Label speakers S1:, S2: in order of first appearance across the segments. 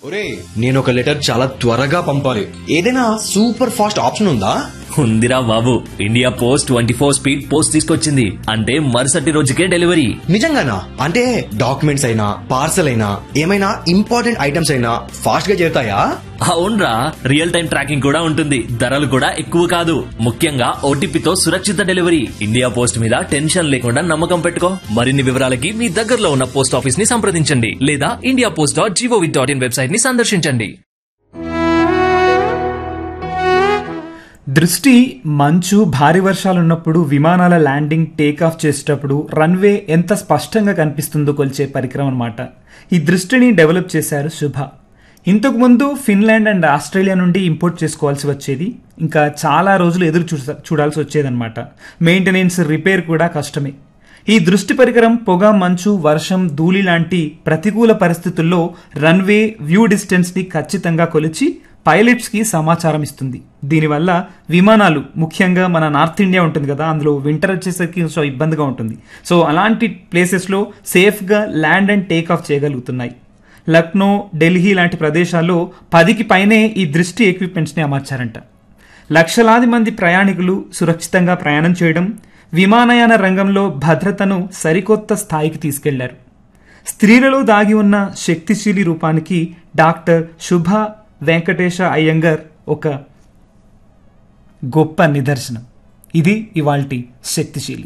S1: ఒరే నేను ఒక లెటర్ చాలా త్వరగా పంపాలి ఏదైనా సూపర్ ఫాస్ట్ ఆప్షన్ ఉందా
S2: ఉందిరా బాబు India post twenty four speed post తీసుకొచ్చింది అంటే మరుసటి రోజుకే డెలివరీ
S1: నిజంగానా అంటే డాక్యుమెంట్స్ అయినా పార్సల్ అయినా ఏమైనా ఇంపార్టెంట్ ఐటమ్స్ అయినా ఫాస్ట్ గా చేరుతాయా
S2: అవునరా రియల్ టైం ట్రాకింగ్ కూడా ఉంటుంది ధరలు కూడా ఎక్కువ కాదు ముఖ్యంగా ఓటీపీతో సురక్షిత డెలివరీ ఇండియా పోస్ట్ మీద టెన్షన్ లేకుండా నమ్మకం పెట్టుకో మరిన్ని వివరాలకి మీ దగ్గరలో ఉన్న పోస్ట్ ఆఫీస్ ని సంప్రదించండి లేదా India post dot gov dot in website ని సందర్శించండి
S3: దృష్టి మంచు భారీ వర్షాలు ఉన్నప్పుడు విమానాల ల్యాండింగ్ టేక్ ఆఫ్ చేసేటప్పుడు రన్వే ఎంత స్పష్టంగా కనిపిస్తుందో కొలిచే పరికరం అన్నమాట ఈ దృష్టిని డెవలప్ చేశారు శుభ ఇంతకుముందు ఫిన్లాండ్ అండ్ ఆస్ట్రేలియా నుండి ఇంపోర్ట్ చేసుకోవాల్సి వచ్చేది ఇంకా చాలా రోజులు ఎదురు చూ చూడాల్సి వచ్చేదన్నమాట మెయింటెనెన్స్ రిపేర్ కూడా కష్టమే ఈ దృష్టి పరికరం పొగ మంచు వర్షం ధూళి లాంటి ప్రతికూల పరిస్థితుల్లో రన్వే వ్యూ డిస్టెన్స్ ని ఖచ్చితంగా కొలిచి పైలట్స్ కి సమాచారం ఇస్తుంది దీనివల్ల విమానాలు ముఖ్యంగా మన నార్త్ ఇండియా ఉంటుంది కదా అందులో వింటర్ వచ్చేసరికి సో ఇబ్బందిగా ఉంటుంది సో అలాంటి ప్లేసెస్లో సేఫ్గా ల్యాండ్ అండ్ టేక్ ఆఫ్ చేయగలుగుతున్నాయి లక్నో ఢిల్లీ లాంటి ప్రదేశాల్లో పదికి పైనే ఈ దృష్టి ఎక్విప్మెంట్స్ని అమర్చారంట లక్షలాది మంది ప్రయాణికులు సురక్షితంగా ప్రయాణం చేయడం విమానయాన రంగంలో భద్రతను సరికొత్త స్థాయికి తీసుకెళ్లారు స్త్రీలలో దాగి ఉన్న శక్తిశీలి రూపానికి డాక్టర్ శుభ వెంకటేశ అయ్యంగర్ ఒక గొప్ప నిదర్శనం ఇది ఇవాల్టి శక్తిశీలి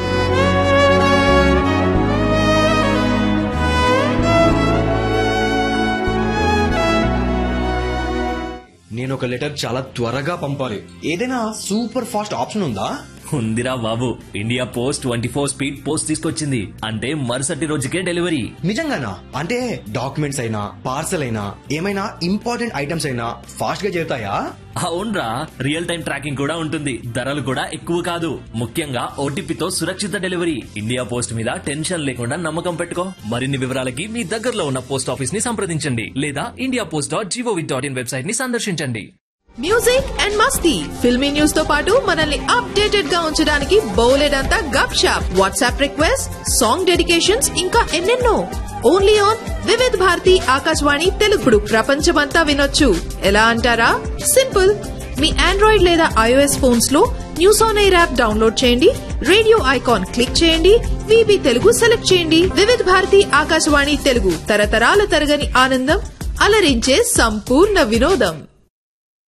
S1: నేను ఒక లెటర్ చాలా త్వరగా పంపాలి ఏదైనా సూపర్ ఫాస్ట్ ఆప్షన్ ఉందా
S2: ఉందిరా బాబు India post twenty four speed post తీసుకొచ్చింది అంటే మరుసటి రోజుకే డెలివరీ
S1: నిజంగానా అంటే డాక్యుమెంట్స్ అయినా పార్సల్ అయినా ఏమైనా ఇంపార్టెంట్ ఐటమ్స్ అయినా ఫాస్ట్ గా చేరుతాయా
S2: అవునరా రియల్ టైం ట్రాకింగ్ కూడా ఉంటుంది ధరలు కూడా ఎక్కువ కాదు ముఖ్యంగా ఓటీపీతో సురక్షిత డెలివరీ ఇండియా పోస్ట్ మీద టెన్షన్ లేకుండా నమ్మకం పెట్టుకో మరిన్ని వివరాలకి మీ దగ్గరలో ఉన్న పోస్ట్ ఆఫీస్ ని సంప్రదించండి లేదా India post dot gov dot in website ని సందర్శించండి
S4: మ్యూజిక్ అండ్ మస్తీ ఫిల్మీ న్యూస్ తో పాటు మనల్ని అప్డేటెడ్ గా ఉంచడానికి బౌలెడంతా గప్ షాప్ వాట్సాప్ రిక్వెస్ట్ సాంగ్ డెడికేషన్స్ ఇంకా ఎన్నెన్నో ఓన్లీ ఆన్ వివిధ్ భారతి ఆకాశవాణి తెలుగుడు ప్రపంచమంతా వినొచ్చు ఎలా అంటారా సింపుల్ మీ ఆండ్రాయిడ్ లేదా ఐఓఎస్ ఫోన్స్ లో news on air app download చేయండి రేడియో ఐకాన్ క్లిక్ చేయండి విబి తెలుగు సెలెక్ట్ చేయండి వివిధ భారతి ఆకాశవాణి తెలుగు తరతరాల తరగని ఆనందం అలరించే సంపూర్ణ వినోదం